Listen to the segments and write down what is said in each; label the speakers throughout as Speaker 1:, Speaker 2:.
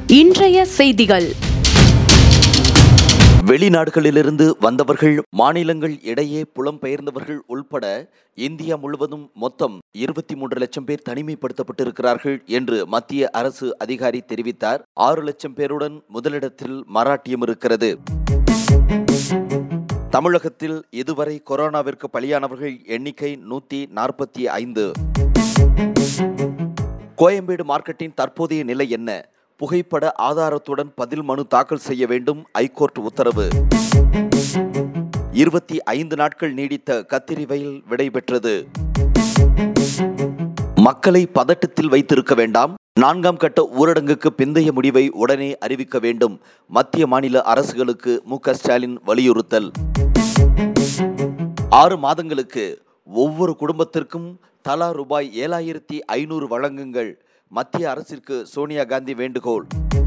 Speaker 1: இன்றைய செய்திகள்
Speaker 2: வெளிநாடுகளிலிருந்து வந்தவர்கள் மாநிலங்கள் இடையே புலம்பெயர்ந்தவர்கள் உள்பட இந்தியா முழுவதும் மொத்தம் இருபத்தி மூன்று லட்சம் பேர் தனிமைப்படுத்தப்பட்டிருக்கிறார்கள் என்று மத்திய அரசு அதிகாரி தெரிவித்தார் ஆறு லட்சம் பேருடன் முதலிடத்தில் மராட்டியம் இருக்கிறது தமிழகத்தில் இதுவரை கொரோனாவிற்கு பலியானவர்கள் எண்ணிக்கை நூத்தி நாற்பத்தி ஐந்து கோயம்பேடு மார்க்கெட்டின் தற்போதைய நிலை என்ன புகைப்பட ஆதாரத்துடன் பதில் மனு தாக்கல் செய்ய வேண்டும் ஐகோர்ட் உத்தரவு இருபத்தி ஐந்து நாட்கள் நீடித்த கத்திரி வயல் விடைபெற்றது மக்களை பதட்டத்தில் வைத்திருக்க வேண்டாம் நான்காம் கட்ட ஊரடங்குக்கு பிந்தைய முடிவை உடனே அறிவிக்க வேண்டும் மத்திய மாநில அரசுகளுக்கு மு க ஸ்டாலின் வலியுறுத்தல் ஆறு மாதங்களுக்கு ஒவ்வொரு குடும்பத்திற்கும் தலா ரூபாய் ஏழாயிரத்தி ஐநூறு வழங்குங்கள் மத்திய அரசிற்கு சோனியா காந்தி வேண்டுகோள்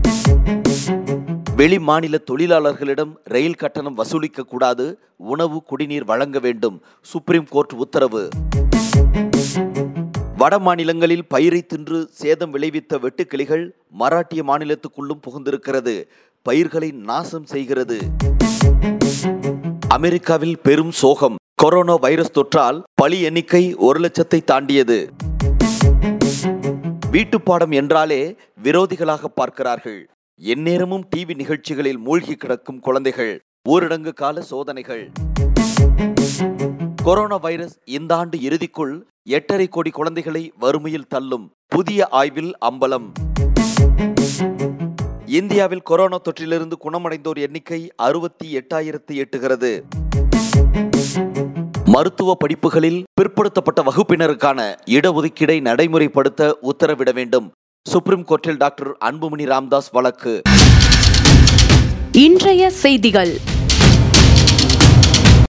Speaker 2: வெளி மாநில தொழிலாளர்களிடம் ரயில் கட்டணம் வசூலிக்க கூடாது உணவு குடிநீர் வழங்க வேண்டும் சுப்ரீம் கோர்ட் உத்தரவு வட மாநிலங்களில் பயிரை தின்று சேதம் விளைவித்த வெட்டுக்கிளிகள் மராட்டிய மாநிலத்துக்குள்ளும் புகுந்திருக்கிறது பயிர்களை நாசம் செய்கிறது அமெரிக்காவில் பெரும் சோகம் கொரோனா வைரஸ் தொற்றால் பலி எண்ணிக்கை ஒரு லட்சத்தை தாண்டியது வீட்டுப்பாடம் என்றாலே விரோதிகளாக பார்க்கிறார்கள் எந்நேரமும் டிவி நிகழ்ச்சிகளில் மூழ்கி கிடக்கும் குழந்தைகள் ஊரடங்கு கால சோதனைகள் கொரோனா வைரஸ் இந்த ஆண்டு இறுதிக்குள் எட்டரை கோடி குழந்தைகளை வறுமையில் தள்ளும் புதிய ஆய்வில் அம்பலம் இந்தியாவில் கொரோனா தொற்றிலிருந்து குணமடைந்தோர் எண்ணிக்கை அறுபத்தி எட்டாயிரத்து எட்டுகிறது மருத்துவ படிப்புகளில் பிற்படுத்தப்பட்ட வகுப்பினருக்கான இடஒதுக்கீடை நடைமுறைப்படுத்த உத்தரவிட வேண்டும் சுப்ரீம் கோர்ட்டில் டாக்டர் அன்புமணி ராம்தாஸ் வழக்கு
Speaker 1: இன்றைய செய்திகள்